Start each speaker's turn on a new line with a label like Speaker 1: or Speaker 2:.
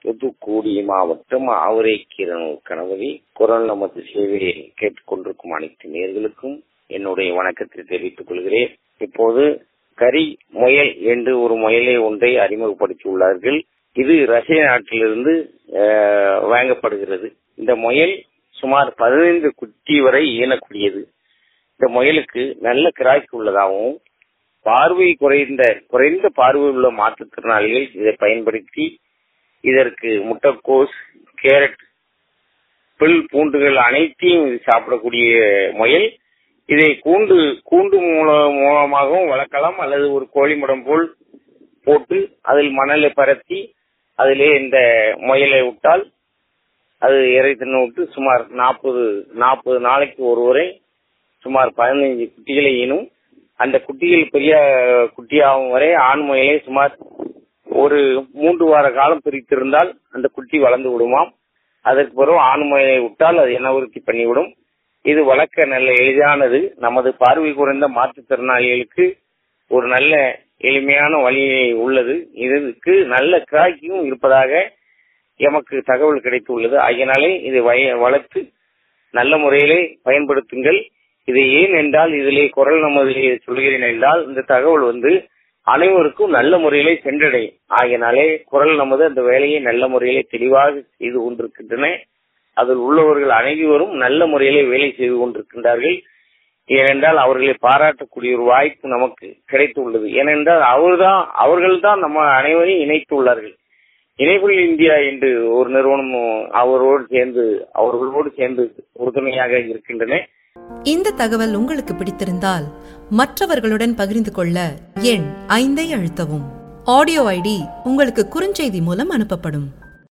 Speaker 1: தூத்துக்குடி மாவட்டம் ஆவரைக்கீரனூர் கணபதி குரல் நமது சேவையை கேட்டுக்கொண்டிருக்கும் அனைத்து நேர்களுக்கும் என்னுடைய வணக்கத்தை தெரிவித்துக் கொள்கிறேன் இப்போது கரி முயல் என்று ஒரு முயலை ஒன்றை அறிமுகப்படுத்தியுள்ளார்கள் இது ரஷ்ய நாட்டிலிருந்து அஹ், வாங்கப்படுகிறது இந்த முயல் சுமார் பதினைந்து குட்டி வரை ஈனக்கூடியது இந்த முயலுக்கு நல்ல கிராய்க்கு உள்ளதாகவும் பார்வை குறைந்த குறைந்த பார்வை உள்ள மாற்றுத்திறனாளிகள் இதை பயன்படுத்தி இதற்கு முட்டைக்கோஸ் கேரட் புல் பூண்டுகள் அனைத்தையும் இது சாப்பிடக்கூடிய முயல் இதை கூண்டு கூண்டு மூல- மூலமாகவும் வளர்க்கலாம் அல்லது ஒரு கோழி முடம் போல் போட்டு அதில் மணலை பரத்தி அதிலே இந்த முயலை விட்டால் அது இறை தின்னு விட்டு சுமார் நாற்பது நாற்பது நாளைக்கு ஒரு முறை சுமார் பதினைஞ்சு குட்டிகளை ஈனும் அந்த குட்டிகள் பெரிய குட்டியாகும் வரை ஆண் முயலை சுமார் ஒரு மூன்று வார காலம் பிரித்திருந்தால் அந்த குட்டி வளர்ந்து விடுமாம் அதற்கு பிறகு ஆண் முயலை விட்டால் அது இனவிருத்தி பண்ணிவிடும் இது வளர்க்க நல்ல எளிதானது நமது பார்வை குறைந்த மாற்றுத்திறனாளிகளுக்கு ஒரு நல்ல எளிமையான வழி உள்ளது இதற்கு நல்ல கிராக்கியும் இருப்பதாக எமக்கு தகவல் கிடைத்துள்ளது ஆகையினாலே இதை வய- வளர்த்து நல்ல முறையிலே பயன்படுத்துங்கள் இது ஏன் என்றால் இதிலே குரல் நமது சொல்கிறேன் என்றால் இந்த தகவல் வந்து அனைவருக்கும் நல்ல முறையிலே சென்றடையும் ஆகையினாலே குரல் நமது அந்த வேலையை நல்ல முறையிலே தெளிவாக செய்து கொண்டிருக்கின்றன அதில் உள்ளவர்கள் அனைவரும் நல்ல முறையிலே வேலை செய்து கொண்டிருக்கின்றார்கள் ஏனென்றால் அவர்களை பாராட்டக்கூடிய ஒரு வாய்ப்பு நமக்கு கிடைத்துள்ளது ஏனென்றால் அவர்தான் அவர்கள்தான் நம்ம அனைவரையும் இணைத்துள்ளார்கள் இணைப்புள் இந்தியா என்று ஒரு நிறுவனம் அவரோடு சேர்ந்து அவர்களோடு சேர்ந்து உறுதுணையாக இருக்கின்றன
Speaker 2: இந்த தகவல் உங்களுக்கு பிடித்திருந்தால் மற்றவர்களுடன் பகிர்ந்து கொள்ள எண் ஐந்தை அழுத்தவும் ஆடியோ ஐடி உங்களுக்கு குறுஞ்செய்தி மூலம் அனுப்பப்படும்